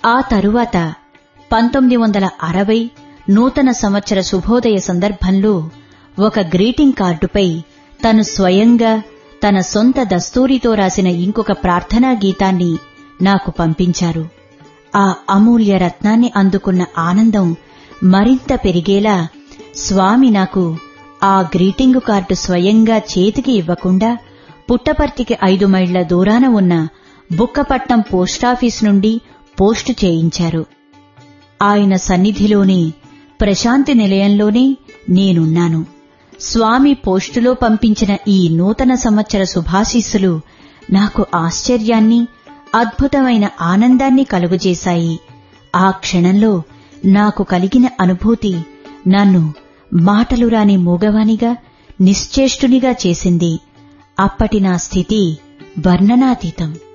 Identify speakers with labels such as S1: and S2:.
S1: ఆ తరువాత పంతొమ్మిది వందల అరవై నూతన సంవత్సర శుభోదయ సందర్భంలో ఒక గ్రీటింగ్ కార్డుపై తను స్వయంగా తన సొంత దస్తూరితో రాసిన ఇంకొక ప్రార్థనా గీతాన్ని నాకు పంపించారు ఆ అమూల్య రత్నాన్ని అందుకున్న ఆనందం మరింత పెరిగేలా స్వామి నాకు ఆ గ్రీటింగు కార్డు స్వయంగా చేతికి ఇవ్వకుండా పుట్టపర్తికి ఐదు మైళ్ల దూరాన ఉన్న బుక్కపట్నం పోస్టాఫీస్ నుండి పోస్టు చేయించారు ఆయన సన్నిధిలోనే ప్రశాంతి నిలయంలోనే నేనున్నాను స్వామి పోస్టులో పంపించిన ఈ నూతన సంవత్సర శుభాశీస్సులు నాకు ఆశ్చర్యాన్ని అద్భుతమైన ఆనందాన్ని కలుగజేశాయి ఆ క్షణంలో నాకు కలిగిన అనుభూతి నన్ను మాటలు రాని మూగవానిగా నిశ్చేష్టునిగా చేసింది అప్పటి నా స్థితి వర్ణనాతీతం